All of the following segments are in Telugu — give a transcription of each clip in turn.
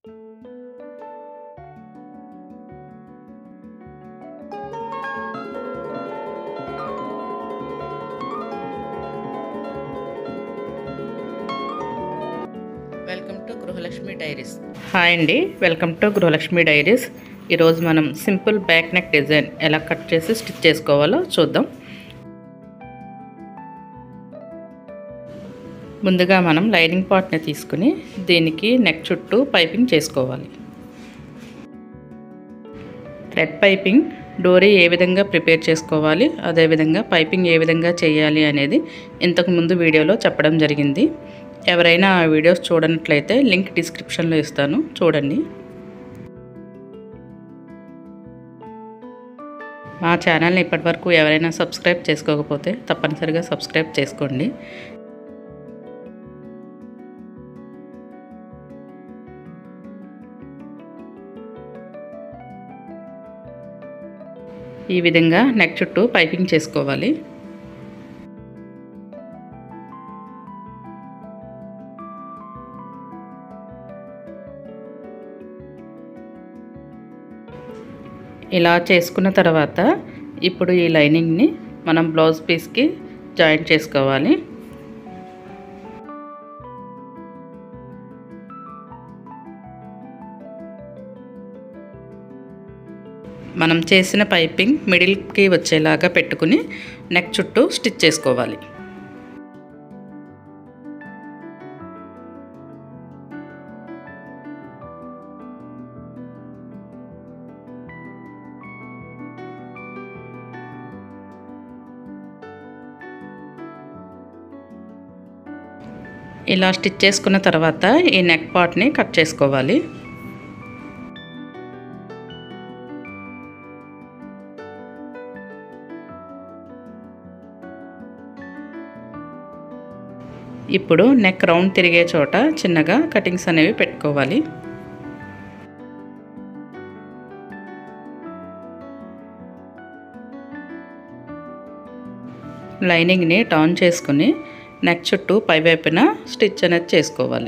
welcome to Grihalakshmi diaries hi అండి వెల్కమ్ టు గృహలక్ష్మి డైరీస్ ఈరోజు మనం సింపుల్ బ్యాక్ నెక్ డిజైన్ ఎలా కట్ చేసి స్టిచ్ చేసుకోవాలో చూద్దాం ముందుగా మనం లైనింగ్ పార్ట్ని తీసుకుని దీనికి నెక్ చుట్టూ పైపింగ్ చేసుకోవాలి థ్రెడ్ పైపింగ్ డోరీ ఏ విధంగా ప్రిపేర్ చేసుకోవాలి అదేవిధంగా పైపింగ్ ఏ విధంగా చేయాలి అనేది ఇంతకు ముందు వీడియోలో చెప్పడం జరిగింది ఎవరైనా ఆ వీడియోస్ చూడనట్లయితే లింక్ డిస్క్రిప్షన్లో ఇస్తాను చూడండి మా ఛానల్ని ఇప్పటివరకు ఎవరైనా సబ్స్క్రైబ్ చేసుకోకపోతే తప్పనిసరిగా సబ్స్క్రైబ్ చేసుకోండి ఈ విధంగా నెక్ చుట్టూ పైపింగ్ చేసుకోవాలి ఇలా చేసుకున్న తర్వాత ఇప్పుడు ఈ లైనింగ్ని మనం బ్లౌజ్ పీస్కి జాయింట్ చేసుకోవాలి మనం చేసిన పైపింగ్ మిడిల్కి వచ్చేలాగా పెట్టుకుని నెక్ చుట్టూ స్టిచ్ చేసుకోవాలి ఇలా స్టిచ్ చేసుకున్న తర్వాత ఈ నెక్ పార్ట్ని కట్ చేసుకోవాలి ఇప్పుడు నెక్ రౌండ్ తిరిగే చోట చిన్నగా కటింగ్స్ అనేవి పెట్టుకోవాలి లైనింగ్ని టర్న్ చేసుకుని నెక్ చుట్టూ పైవైపున స్టిచ్ అనేది చేసుకోవాలి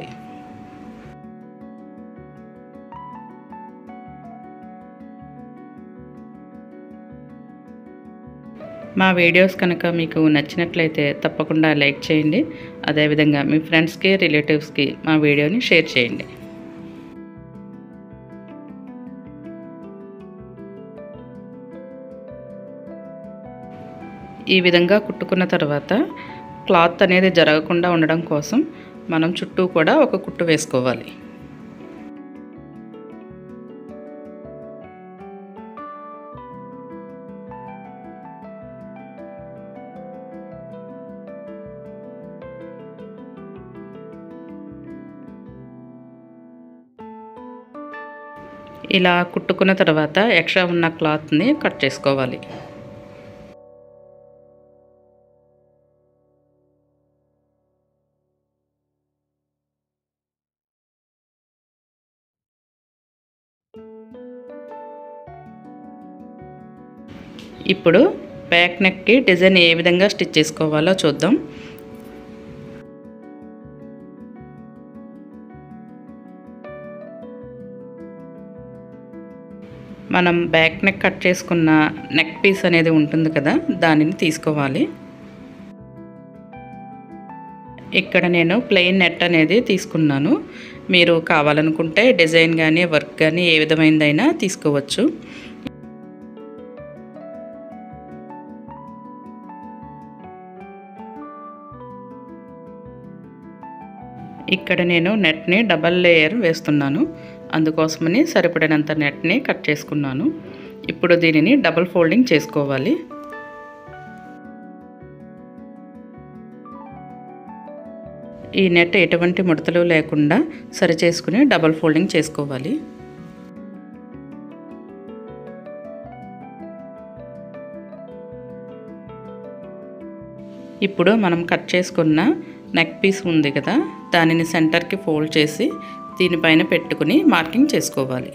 మా వీడియోస్ కనుక మీకు నచ్చినట్లయితే తప్పకుండా లైక్ చేయండి అదేవిధంగా మీ ఫ్రెండ్స్కి రిలేటివ్స్కి మా వీడియోని షేర్ చేయండి ఈ విధంగా కుట్టుకున్న తర్వాత క్లాత్ అనేది జరగకుండా ఉండడం కోసం మనం చుట్టూ కూడా ఒక కుట్టు వేసుకోవాలి ఇలా కుట్టుకున్న తర్వాత ఎక్స్ట్రా ఉన్న క్లాత్ని కట్ చేసుకోవాలి ఇప్పుడు బ్యాక్ నెక్కి డిజైన్ ఏ విధంగా స్టిచ్ చేసుకోవాలో చూద్దాం మనం బ్యాక్ నెక్ కట్ చేసుకున్న నెక్ పీస్ అనేది ఉంటుంది కదా దానిని తీసుకోవాలి ఇక్కడ నేను ప్లెయిన్ నెట్ అనేది తీసుకున్నాను మీరు కావాలనుకుంటే డిజైన్ కానీ వర్క్ కానీ ఏ విధమైనదైనా తీసుకోవచ్చు ఇక్కడ నేను నెట్ని డబల్ లేయర్ వేస్తున్నాను అందుకోసమని సరిపడినంత నెట్ని కట్ చేసుకున్నాను ఇప్పుడు దీనిని డబల్ ఫోల్డింగ్ చేసుకోవాలి ఈ నెట్ ఎటువంటి ముడతలు లేకుండా సరి చేసుకుని డబల్ ఫోల్డింగ్ చేసుకోవాలి ఇప్పుడు మనం కట్ చేసుకున్న నెక్ పీస్ ఉంది కదా దానిని సెంటర్కి ఫోల్డ్ చేసి దీనిపైన పెట్టుకుని మార్కింగ్ చేసుకోవాలి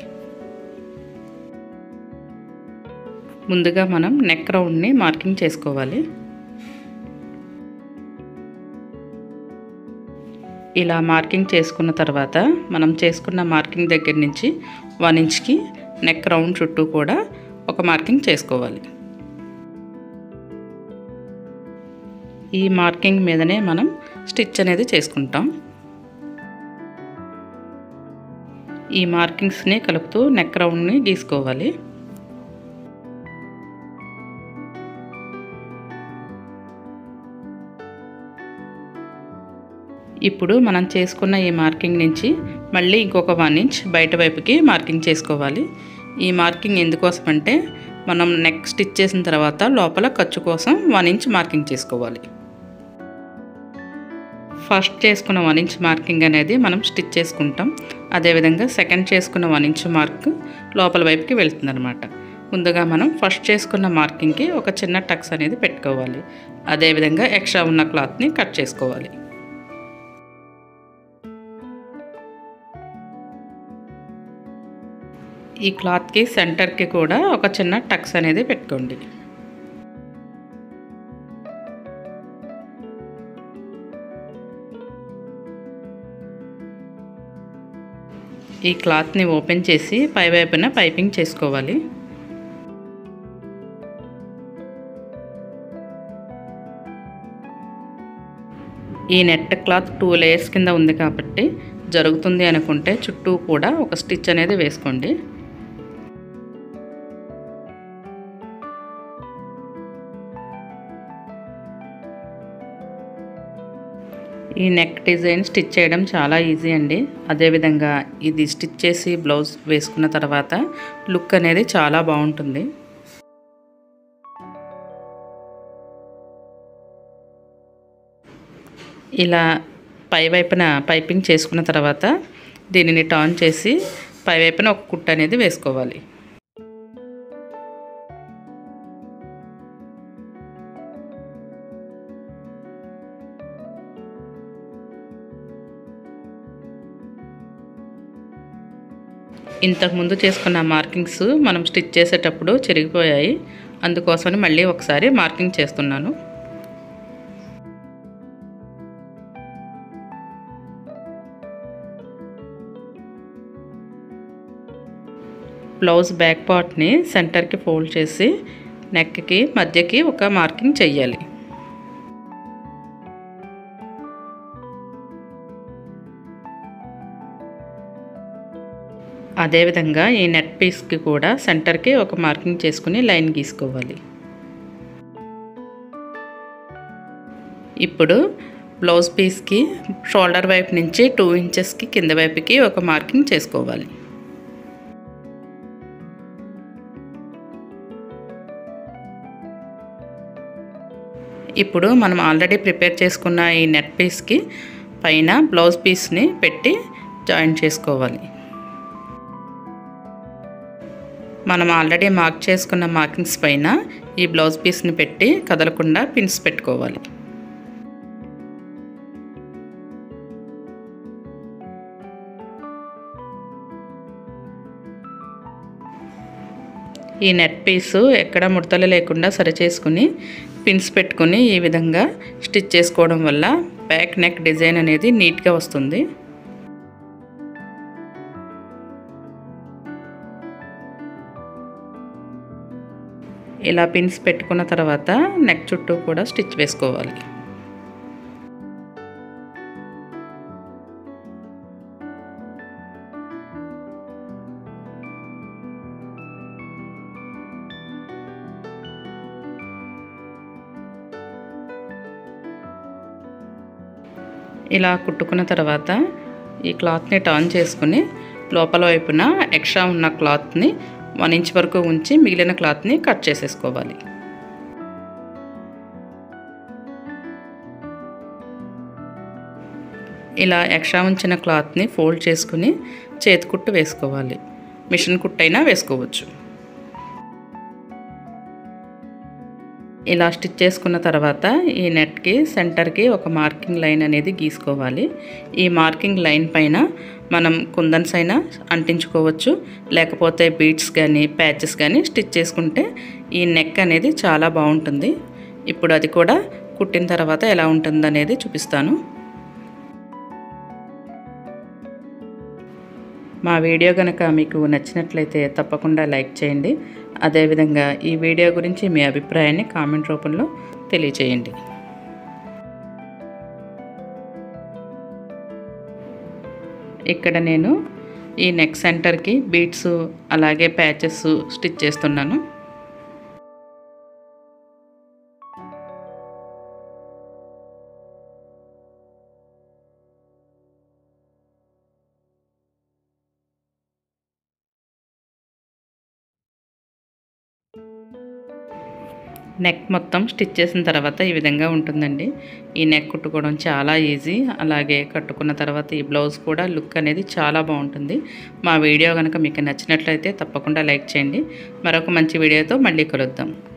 ముందుగా మనం నెక్ రౌండ్ని మార్కింగ్ చేసుకోవాలి ఇలా మార్కింగ్ చేసుకున్న తర్వాత మనం చేసుకున్న మార్కింగ్ దగ్గర నుంచి వన్ ఇంచ్కి నెక్ రౌండ్ చుట్టూ కూడా ఒక మార్కింగ్ చేసుకోవాలి ఈ మార్కింగ్ మీదనే మనం స్టిచ్ అనేది చేసుకుంటాం ఈ మార్కింగ్స్ని కలుపుతూ నెక్ రౌండ్ని గీసుకోవాలి ఇప్పుడు మనం చేసుకున్న ఈ మార్కింగ్ నుంచి మళ్ళీ ఇంకొక వన్ ఇంచ్ బయట వైపుకి మార్కింగ్ చేసుకోవాలి ఈ మార్కింగ్ ఎందుకోసం అంటే మనం నెక్ స్టిచ్ చేసిన తర్వాత లోపల ఖర్చు కోసం వన్ ఇంచ్ మార్కింగ్ చేసుకోవాలి ఫస్ట్ చేసుకున్న వన్ ఇంచ్ మార్కింగ్ అనేది మనం స్టిచ్ చేసుకుంటాం అదేవిధంగా సెకండ్ చేసుకున్న వన్ ఇంచ్ మార్క్ లోపల వైపుకి వెళ్తుంది అనమాట ముందుగా మనం ఫస్ట్ చేసుకున్న మార్కింగ్కి ఒక చిన్న టక్స్ అనేది పెట్టుకోవాలి అదేవిధంగా ఎక్స్ట్రా ఉన్న క్లాత్ని కట్ చేసుకోవాలి ఈ క్లాత్కి సెంటర్కి కూడా ఒక చిన్న టక్స్ అనేది పెట్టుకోండి ఈ క్లాత్ని ఓపెన్ చేసి పై వైపున పైపింగ్ చేసుకోవాలి ఈ నెట్ క్లాత్ టూ లేయర్స్ కింద ఉంది కాబట్టి జరుగుతుంది అనుకుంటే చుట్టూ కూడా ఒక స్టిచ్ అనేది వేసుకోండి ఈ నెక్ డిజైన్ స్టిచ్ చేయడం చాలా ఈజీ అండి అదేవిధంగా ఇది స్టిచ్ చేసి బ్లౌజ్ వేసుకున్న తర్వాత లుక్ అనేది చాలా బాగుంటుంది ఇలా పై వైపున పైపింగ్ చేసుకున్న తర్వాత దీనిని టర్న్ చేసి పై వైపున ఒక కుట్ట అనేది వేసుకోవాలి ఇంతకుముందు చేసుకున్న మార్కింగ్స్ మనం స్టిచ్ చేసేటప్పుడు చెరిగిపోయాయి అందుకోసమని మళ్ళీ ఒకసారి మార్కింగ్ చేస్తున్నాను బ్లౌజ్ బ్యాక్ పార్ట్ని సెంటర్కి ఫోల్డ్ చేసి నెక్కి మధ్యకి ఒక మార్కింగ్ చెయ్యాలి అదేవిధంగా ఈ నెట్ పీస్కి కూడా సెంటర్కి ఒక మార్కింగ్ చేసుకుని లైన్ గీసుకోవాలి ఇప్పుడు బ్లౌజ్ పీస్కి షోల్డర్ వైపు నుంచి టూ ఇంచెస్కి కింద వైపుకి ఒక మార్కింగ్ చేసుకోవాలి ఇప్పుడు మనం ఆల్రెడీ ప్రిపేర్ చేసుకున్న ఈ నెట్ పీస్కి పైన బ్లౌజ్ పీస్ని పెట్టి జాయిన్ చేసుకోవాలి మనం ఆల్రెడీ మార్క్ చేసుకున్న మార్కింగ్స్ పైన ఈ బ్లౌజ్ పీస్ని పెట్టి కదలకుండా పిన్స్ పెట్టుకోవాలి ఈ నెట్ పీసు ఎక్కడ ముడతలు లేకుండా సరిచేసుకుని పిన్స్ పెట్టుకుని ఈ విధంగా స్టిచ్ చేసుకోవడం వల్ల బ్యాక్ నెక్ డిజైన్ అనేది నీట్గా వస్తుంది ఇలా పిన్స్ పెట్టుకున్న తర్వాత నెక్ చుట్టూ కూడా స్టిచ్ వేసుకోవాలి ఇలా కుట్టుకున్న తర్వాత ఈ క్లాత్ని టర్న్ చేసుకుని లోపల వైపున ఎక్స్ట్రా ఉన్న క్లాత్ని వన్ ఇంచ్ వరకు ఉంచి మిగిలిన క్లాత్ని కట్ చేసేసుకోవాలి ఇలా ఎక్స్ట్రా ఉంచిన క్లాత్ని ఫోల్డ్ చేసుకుని చేతి కుట్టు వేసుకోవాలి మిషన్ కుట్టైనా వేసుకోవచ్చు ఇలా స్టిచ్ చేసుకున్న తర్వాత ఈ నెట్కి సెంటర్కి ఒక మార్కింగ్ లైన్ అనేది గీసుకోవాలి ఈ మార్కింగ్ లైన్ పైన మనం కుందన్స్ అయినా అంటించుకోవచ్చు లేకపోతే బీడ్స్ కానీ ప్యాచెస్ కానీ స్టిచ్ చేసుకుంటే ఈ నెక్ అనేది చాలా బాగుంటుంది ఇప్పుడు అది కూడా కుట్టిన తర్వాత ఎలా ఉంటుంది అనేది చూపిస్తాను మా వీడియో కనుక మీకు నచ్చినట్లయితే తప్పకుండా లైక్ చేయండి అదేవిధంగా ఈ వీడియో గురించి మీ అభిప్రాయాన్ని కామెంట్ రూపంలో తెలియచేయండి ఇక్కడ నేను ఈ నెక్ సెంటర్కి బీట్స్ అలాగే ప్యాచెస్ స్టిచ్ చేస్తున్నాను నెక్ మొత్తం స్టిచ్ చేసిన తర్వాత ఈ విధంగా ఉంటుందండి ఈ నెక్ కుట్టుకోవడం చాలా ఈజీ అలాగే కట్టుకున్న తర్వాత ఈ బ్లౌజ్ కూడా లుక్ అనేది చాలా బాగుంటుంది మా వీడియో కనుక మీకు నచ్చినట్లయితే తప్పకుండా లైక్ చేయండి మరొక మంచి వీడియోతో మళ్ళీ కలుద్దాం